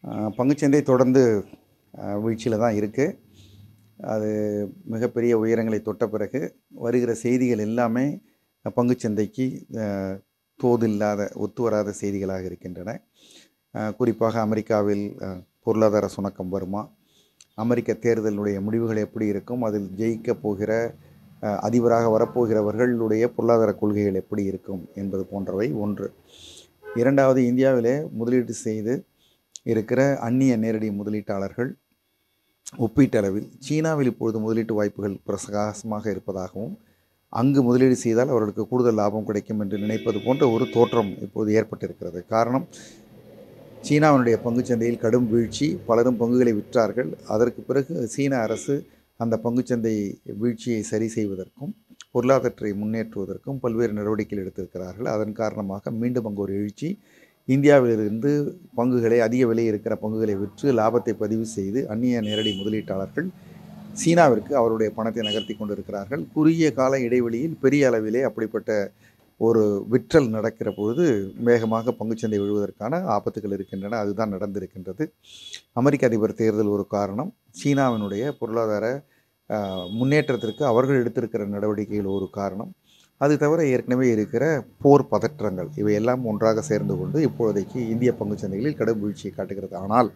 அஹ், பங்குச்சந்தை தொடர்ந்து வீழ்ச்சியில் தான் இருக்குது அது மிகப்பெரிய உயரங்களை தொட்ட பிறகு வருகிற செய்திகள் எல்லாமே பங்குச்சந்தைக்கு அஹ், தோதில்லாத ஒத்து வராத செய்திகளாக இருக்கின்றன அஹ், குறிப்பாக அமெரிக்காவில் அஹ், பொருளாதார சுணக்கம் வருமா அமெரிக்க தேர்தலுடைய முடிவுகள் எப்படி இருக்கும் அதில் ஜெயிக்க போகிற அஹ், அதிபராக வரப்போகிறவர்களுடைய பொருளாதார கொள்கைகள் எப்படி இருக்கும் என்பது போன்றவை ஒன்று இரண்டாவது இந்தியாவிலே முதலீடு செய்து இருக்கிற அந்நிய நேரடி முதலீட்டாளர்கள் ஒப்பீட்டளவில் சீனாவில் இப்பொழுது முதலீட்டு வாய்ப்புகள் பிரகாசமாக இருப்பதாகவும் அங்கு முதலீடு செய்தால் அவர்களுக்கு கூடுதல் லாபம் கிடைக்கும் என்று நினைப்பது போன்ற ஒரு தோற்றம் இப்போது ஏற்பட்டிருக்கிறது காரணம் சீனாவினுடைய பங்குச்சந்தையில் கடும் வீழ்ச்சி பலரும் பங்குகளை விற்றார்கள் அதற்கு பிறகு சீன அரசு அந்த பங்குச்சந்தை வீழ்ச்சியை சரி செய்வதற்கும் பொருளாதாரத்தை முன்னேற்றுவதற்கும் பல்வேறு நடவடிக்கைகள் எடுத்திருக்கிறார்கள் அதன் காரணமாக மீண்டும் அங்கு ஒரு எழுச்சி இந்தியாவிலிருந்து பங்குகளை அதிக விலை இருக்கிற பங்குகளை விற்று லாபத்தை பதிவு செய்து அந்நிய நேரடி முதலீட்டாளர்கள் சீனாவிற்கு அவருடைய பணத்தை நகர்த்தி கொண்டிருக்கிறார்கள் குறுகிய கால இடைவெளியில் பெரிய அளவிலே அப்படிப்பட்ட ஒரு விற்றல் நடக்கிற பொழுது வேகமாக பங்குச்சந்தை விழுவதற்கான ஆபத்துகள் இருக்கின்றன அதுதான் நடந்திருக்கின்றது அமெரிக்க அதிபர் தேர்தல் ஒரு காரணம் சீனாவினுடைய பொருளாதார ஆஹ், முன்னேற்றத்திற்கு அவர்கள் எடுத்திருக்கிற நடவடிக்கைகள் ஒரு காரணம் அது தவிர ஏற்கனவே இருக்கிற போர் பதற்றங்கள் இவையெல்லாம் ஒன்றாக சேர்ந்து கொண்டு இப்பொழுதைக்கு இந்திய பங்குச்சந்தைகளில் கடும் வீழ்ச்சியை காட்டுகிறது ஆனால்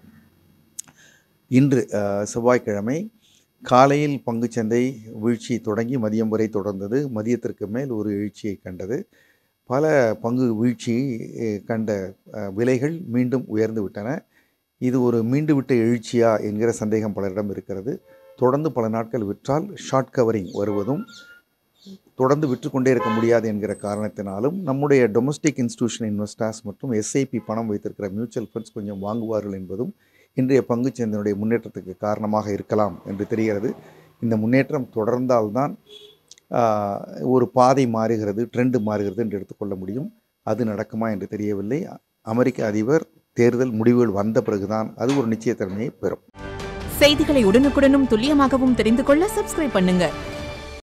இன்று ஆஹ், செவ்வாய்க்கிழமை காலையில் பங்குச்சந்தை வீழ்ச்சி தொடங்கி மதியம் வரை தொடர்ந்தது மதியத்திற்கு மேல் ஒரு எழுச்சியை கண்டது பல பங்கு வீழ்ச்சி அஹ், கண்ட அஹ், விலைகள் மீண்டும் உயர்ந்து விட்டன இது ஒரு மீண்டு விட்ட எழுச்சியா என்கிற சந்தேகம் பலரிடம் இருக்கிறது தொடர்ந்து பல நாட்கள் விற்றால் ஷார்ட் கவரிங் வருவதும் தொடர்ந்து விற்றுக்கொண்டே இருக்க முடியாது என்கிற காரணத்தினாலும் நம்முடைய டொமஸ்டிக் இன்ஸ்டிடியூஷன் இன்வெஸ்டர்ஸ் மற்றும் எஸ்ஐபி பணம் வைத்திருக்கிற மியூச்சுவல் ஃபண்ட்ஸ் கொஞ்சம் வாங்குவார்கள் என்பதும் இன்றைய பங்குச்சந்தையினுடைய முன்னேற்றத்துக்கு காரணமாக இருக்கலாம் என்று தெரிகிறது இந்த முன்னேற்றம் தொடர்ந்தால்தான் ஆஹ், ஒரு பாதை மாறுகிறது ட்ரெண்டு மாறுகிறது என்று எடுத்துக்கொள்ள முடியும் அது நடக்குமா என்று தெரியவில்லை அமெரிக்க அதிபர் தேர்தல் முடிவுகள் வந்த பிறகுதான் அது ஒரு நிச்சயத்தன்மையை பெறும் செய்திகளை உடனுக்குடனும் துல்லியமாகவும் தெரிந்து கொள்ள சப்ஸ்கிரைப் பண்ணுங்க